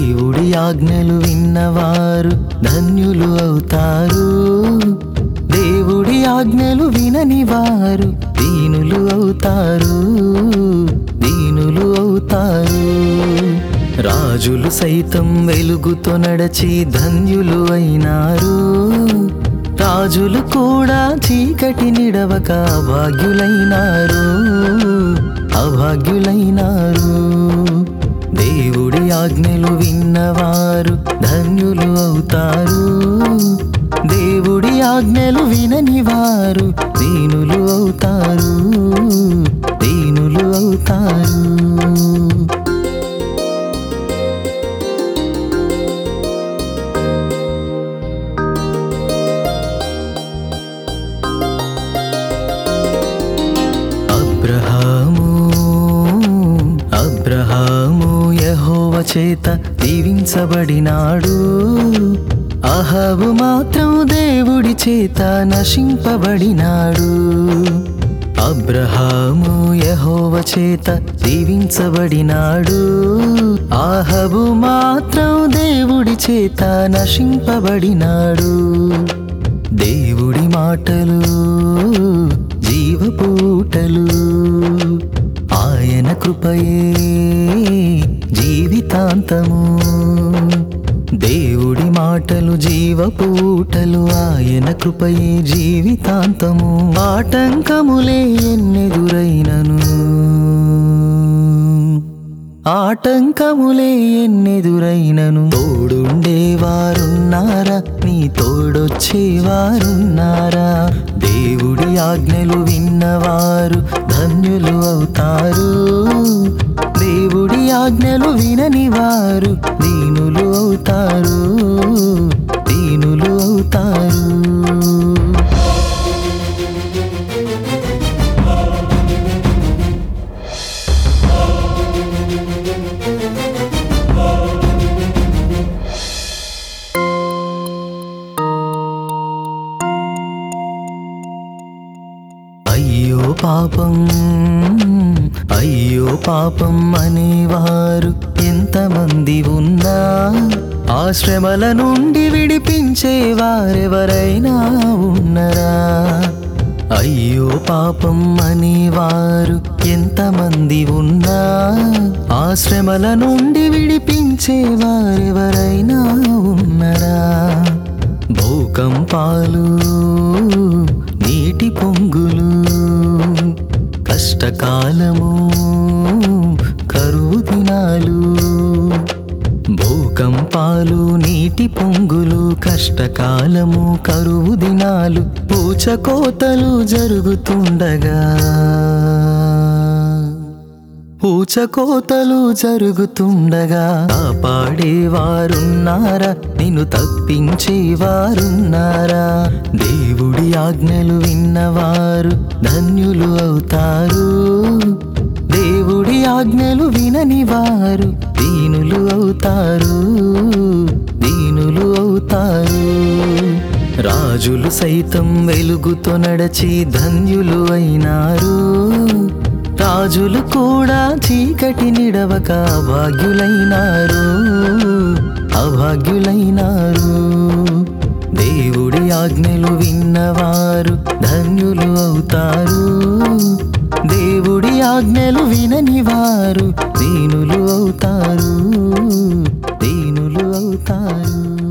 దేవుడి ఆజ్ఞలు విన్నవారు ధన్యులు అవుతారు దేవుడి ఆజ్ఞలు వినని వారు దీనులు అవుతారు దీనులు అవుతారు రాజులు సైతం వెలుగుతో నడచి ధన్యులు అయినారు రాజులు కూడా చీకటి నిడవక అభాగ్యులైనారు అభాగ్యులైనారు దేవుడి ఆజ్ఞలు విన్నవారు ధన్యులు అవుతారు దేవుడి ఆజ్ఞలు వినని వారు దీనులు అవుతారు దీనులు అవుతారు అబ్రహాము అబ్రహాము యెహోవా చేత దీవించబడినాడు అహాబు మాత్రం దేవుడి చేత నశింపబడినాడు అబ్రహాము యెహోవా చేత దీవించబడినాడు ఆహబు మాత్రం దేవుడి చేత నశింపబడినాడు దేవుడి మాటలు జీవపూటలు ఆయన కృపయే జీవితాంతము దేవుడి మాటలు జీవపూటలు ఆయన కృపయే జీవితాంతము ఆటంకములే ఎన్నెదురైనను ఆటంకములే ఎన్నెదురైనను తోడుండేవారున్నారా నీ తోడొచ్చేవారున్నారా దేవుడి ఆజ్ఞలు విన్నవారు ధన్యులు అవుతారు దేవుడి ఆజ్ఞలు వినని వారు దీనులు అవుతారు దీనులు అవుతారు అయ్యో పాపం అయ్యో పాపం అనేవారు ఎంతమంది ఉన్నా ఆ శ్రమల నుండి విడిపించేవారెవరైనా ఉన్నరా అయ్యో పాపం అనేవారు ఎంతమంది ఉన్నా ఆ శ్రమల నుండి విడిపించేవారెవరైనా ఉన్నరా భూకంపాలు నీటి పొంగులు కష్టకాలము కరువు దినాలు భూకంపాలు నీటి పొంగులు కష్టకాలము కరువు దినాలు పూచకోతలు జరుగుతుండగా పూచకోతలు జరుగుతుండగా కాపాడేవారున్నారా నిన్ను తప్పించేవారున్నారా దేవుడి ఆజ్ఞలు విన్నవారు ధన్యులు అవుతారు దేవుడి ఆజ్ఞలు వినని వారు దీనులు అవుతారు దీనులు అవుతారు రాజులు సైతం వెలుగుతో నడచి ధన్యులు అయినారు రాజులు కూడా చీకటి నిడవక అభాగ్యులైనారు అభాగ్యులైనారు దేవుడి ఆజ్ఞలు విన్నవారు ధన్యులు అవుతారు దేవుడి ఆజ్ఞలు వినని వారు దీనులు అవుతారు దీనులు అవుతారు